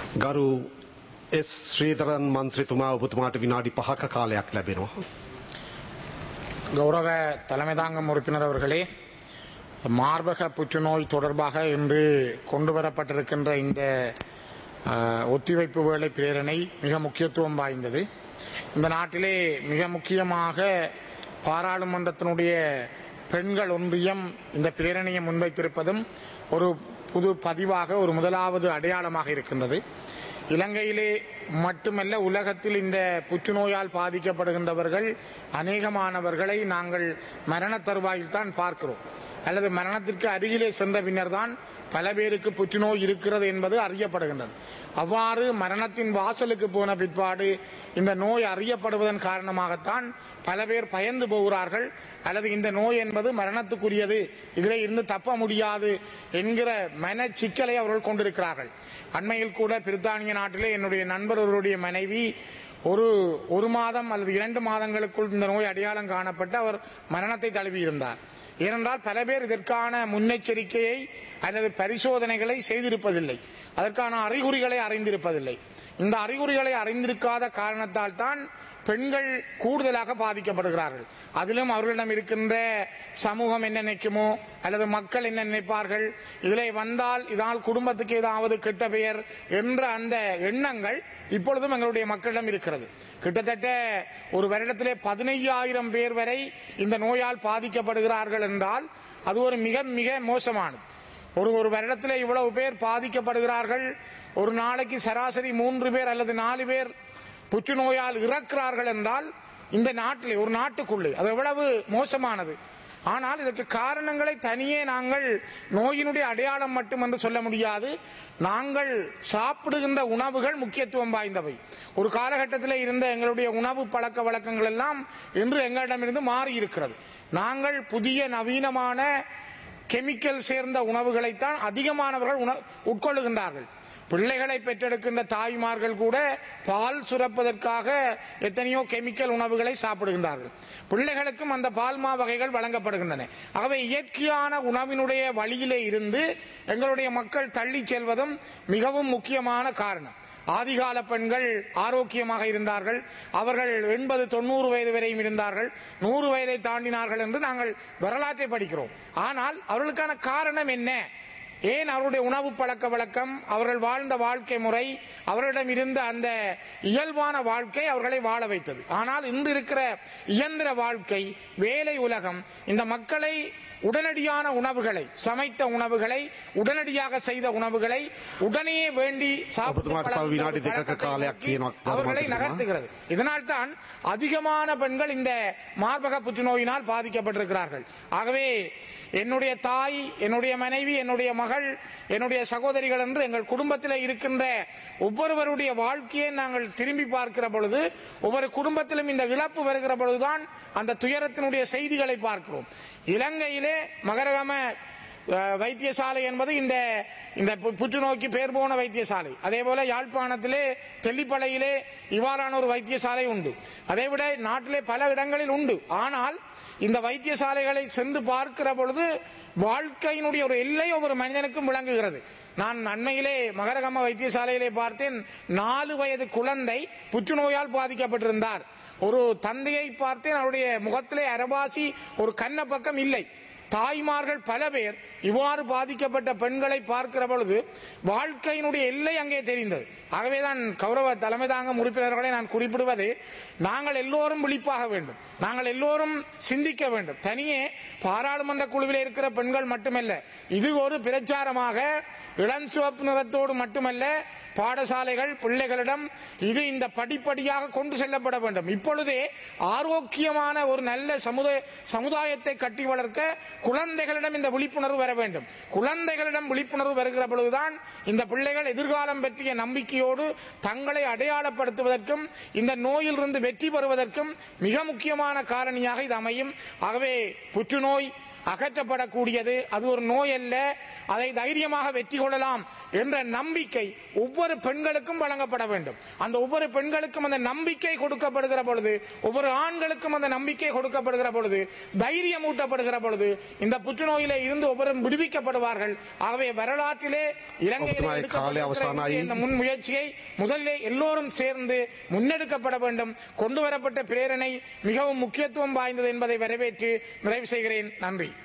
ගරු එස් ශ්‍රීධරන් මන්ත්‍රතුමා ඔබතුමාට විනාඩි පහක කාලයක් ලැබෙනවා. கௌரவ தலைமை தாங்கும் உறுப்பினர் அவர்களே மார்பக புற்றுநோய் தொடர்பாக இன்று கொண்டு வரப்பட்டிருக்கின்ற இந்த அஹ், ஒத்திவைப்பு வேலை பிரேரணை மிக முக்கியத்துவம் வாய்ந்தது இந்த நாட்டிலே மிக முக்கியமாக பாராளுமன்றத்தினுடைய பெண்கள் ஒன்றியம் இந்த பிரேரணையை முன்வைத்திருப்பதும் ஒரு புது பதிவாக ஒரு முதலாவது அடையாளமாக இருக்கின்றது இலங்கையிலே மட்டுமல்ல உலகத்தில் இந்த புற்றுநோயால் பாதிக்கப்படுகின்றவர்கள் அநேகமானவர்களை நாங்கள் மரண தருவாயில் தான் பார்க்கிறோம் அல்லது மரணத்திற்கு அருகிலே சென்ற பின்னர் தான் பல பேருக்கு புற்றுநோய் இருக்கிறது என்பது அறியப்படுகின்றது அவ்வாறு மரணத்தின் வாசலுக்கு போன பிற்பாடு இந்த நோய் அறியப்படுவதன் காரணமாகத்தான் பல பேர் பயந்து போகிறார்கள் அல்லது இந்த நோய் என்பது மரணத்துக்குரியது இதில் இருந்து தப்ப முடியாது என்கிற மன சிக்கலை அவர்கள் கொண்டிருக்கிறார்கள் அண்மையில் கூட பிரித்தானிய நாட்டிலே என்னுடைய நண்பர் ஒருவருடைய மனைவி ஒரு ஒரு மாதம் அல்லது இரண்டு மாதங்களுக்குள் இந்த நோய் அடையாளம் காணப்பட்டு அவர் மரணத்தை தழுவியிருந்தார் ஏனென்றால் பல பேர் இதற்கான முன்னெச்சரிக்கையை அல்லது பரிசோதனைகளை செய்திருப்பதில்லை அதற்கான அறிகுறிகளை அறிந்திருப்பதில்லை இந்த அறிகுறிகளை அறிந்திருக்காத காரணத்தால் தான் பெண்கள் கூடுதலாக பாதிக்கப்படுகிறார்கள் அதிலும் அவர்களிடம் இருக்கின்ற சமூகம் என்ன நினைக்குமோ அல்லது மக்கள் என்ன நினைப்பார்கள் இதிலே வந்தால் இதனால் குடும்பத்துக்கு ஏதாவது கெட்ட பெயர் என்ற அந்த எண்ணங்கள் இப்பொழுதும் எங்களுடைய மக்களிடம் இருக்கிறது கிட்டத்தட்ட ஒரு வருடத்திலே பதினையாயிரம் பேர் வரை இந்த நோயால் பாதிக்கப்படுகிறார்கள் என்றால் அது ஒரு மிக மிக மோசமானது ஒரு ஒரு வருடத்தில் இவ்வளவு பேர் பாதிக்கப்படுகிறார்கள் ஒரு நாளைக்கு சராசரி மூன்று பேர் அல்லது நாலு பேர் புற்றுநோயால் இறக்கிறார்கள் என்றால் இந்த நாட்டிலே ஒரு நாட்டுக்குள்ளே அது எவ்வளவு மோசமானது ஆனால் இதற்கு காரணங்களை தனியே நாங்கள் நோயினுடைய அடையாளம் மட்டும் என்று சொல்ல முடியாது நாங்கள் சாப்பிடுகின்ற உணவுகள் முக்கியத்துவம் வாய்ந்தவை ஒரு காலகட்டத்தில் இருந்த எங்களுடைய உணவு பழக்க வழக்கங்கள் எல்லாம் இன்று எங்களிடமிருந்து மாறி இருக்கிறது நாங்கள் புதிய நவீனமான கெமிக்கல் சேர்ந்த உணவுகளைத்தான் அதிகமானவர்கள் உண உட்கொள்ளுகின்றார்கள் பிள்ளைகளை பெற்றெடுக்கின்ற தாய்மார்கள் கூட பால் சுரப்பதற்காக எத்தனையோ கெமிக்கல் உணவுகளை சாப்பிடுகின்றார்கள் பிள்ளைகளுக்கும் அந்த பால்மா வகைகள் வழங்கப்படுகின்றன ஆகவே இயற்கையான உணவினுடைய வழியிலே இருந்து எங்களுடைய மக்கள் தள்ளி செல்வதும் மிகவும் முக்கியமான காரணம் ஆதிகால பெண்கள் ஆரோக்கியமாக இருந்தார்கள் அவர்கள் எண்பது தொண்ணூறு வயது வரையும் இருந்தார்கள் நூறு வயதை தாண்டினார்கள் என்று நாங்கள் வரலாற்றை படிக்கிறோம் ஆனால் அவர்களுக்கான காரணம் என்ன ஏன் அவருடைய உணவு பழக்க வழக்கம் அவர்கள் வாழ்ந்த வாழ்க்கை முறை அவர்களிடம் இருந்த அந்த இயல்பான வாழ்க்கை அவர்களை வாழ வைத்தது ஆனால் இன்று இருக்கிற இயந்திர வாழ்க்கை வேலை உலகம் இந்த மக்களை உடனடியான உணவுகளை சமைத்த உணவுகளை உடனடியாக செய்த உணவுகளை உடனே வேண்டி சாப்பிட்டு ඔබතුමාට තව විනාඩි දෙකක பழக்கத்தை කාලයක් நோக்கி තියෙනවා. அவர்களை ධර්මාධිපතිතුමා. நகர்த்துகிறது இதனால் தான் அதிகமான பெண்கள் இந்த மார்பக புற்றுநோயினால் பாதிக்கப்பட்டிருக்கிறார்கள் ஆகவே என்னுடைய தாய் என்னுடைய மனைவி என்னுடைய மகள் என்னுடைய சகோதரிகள் என்று எங்கள் குடும்பத்தில் இருக்கின்ற ஒவ்வொருவருடைய வாழ்க்கையை நாங்கள் திரும்பி பார்க்கிற பொழுது ஒவ்வொரு குடும்பத்திலும் இந்த இழப்பு வருகிற பொழுதுதான் அந்த துயரத்தினுடைய செய்திகளை பார்க்கிறோம் இலங்கையிலே மகரகம அஹ், வைத்தியசாலை என்பது இந்த இந்த பு- புற்றுநோய்க்கு பேர் போன வைத்தியசாலை அதே போல யாழ்ப்பாணத்திலே தெல்லிப்பளையிலே இவ்வாறான ஒரு வைத்தியசாலை உண்டு அதை விட நாட்டிலே பல இடங்களில் உண்டு ஆனால் இந்த வைத்தியசாலைகளை சென்று பார்க்கிற பொழுது வாழ்க்கையினுடைய ஒரு எல்லை ஒவ்வொரு மனிதனுக்கும் விளங்குகிறது நான் அண்மையிலே மகரகம வைத்தியசாலையிலே பார்த்தேன் நாலு வயது குழந்தை புற்றுநோயால் பாதிக்கப்பட்டிருந்தார் ஒரு தந்தையை பார்த்தேன் அவருடைய முகத்திலே அரபாசி ஒரு கண்ண பக்கம் இல்லை தாய்மார்கள் பல பேர் இவ்வாறு பாதிக்கப்பட்ட பெண்களை பார்க்கிற பொழுது வாழ்க்கையினுடைய எல்லை அங்கே தெரிந்தது ஆகவேதான் கௌரவ தலைமை தாங்கும் உறுப்பினர்களை நான் குறிப்பிடுவது நாங்கள் எல்லோரும் விழிப்பாக வேண்டும் நாங்கள் எல்லோரும் சிந்திக்க வேண்டும் தனியே பாராளுமன்ற குழுவில் இருக்கிற பெண்கள் மட்டுமல்ல இது ஒரு பிரச்சாரமாக இளம் சிவப்பு நிறத்தோடு மட்டுமல்ல பாடசாலைகள் பிள்ளைகளிடம் இது இந்த படிப்படியாக கொண்டு செல்லப்பட வேண்டும் இப்பொழுதே ஆரோக்கியமான ஒரு நல்ல சமுதாய சமுதாயத்தை கட்டி வளர்க்க குழந்தைகளிடம் இந்த விழிப்புணர்வு வர வேண்டும் குழந்தைகளிடம் விழிப்புணர்வு வருகிற பொழுதுதான் இந்த பிள்ளைகள் எதிர்காலம் பற்றிய நம்பிக்கையோடு தங்களை அடையாளப்படுத்துவதற்கும் இந்த நோயிலிருந்து வெற்றி பெறுவதற்கும் மிக முக்கியமான காரணியாக இது அமையும் ஆகவே புற்றுநோய் அகற்றப்படக்கூடியது அது ஒரு நோய் அல்ல அதை தைரியமாக வெற்றி கொள்ளலாம் என்ற நம்பிக்கை ஒவ்வொரு பெண்களுக்கும் வழங்கப்பட வேண்டும் அந்த ஒவ்வொரு பெண்களுக்கும் அந்த நம்பிக்கை கொடுக்கப்படுகிற பொழுது ஒவ்வொரு ஆண்களுக்கும் அந்த நம்பிக்கை கொடுக்கப்படுகிற பொழுது தைரியம் ஊட்டப்படுகிற பொழுது இந்த புற்றுநோயிலே இருந்து ஒவ்வொருவரும் விடுவிக்கப்படுவார்கள் ஆகவே வரலாற்றிலே இலங்கையில் ஒப்புமை காலை எடுக்கப்பட்டிருக்கிற அவசானாயி. இந்த முன் முயற்சியை முதல்ல எல்லோரும் சேர்ந்து முன்னெடுக்கப்பட வேண்டும் கொண்டு வரப்பட்ட பிரேரணை மிகவும் முக்கியத்துவம் வாய்ந்தது என்பதை வரவேற்று நிறைவு செய்கிறேன் நன்றி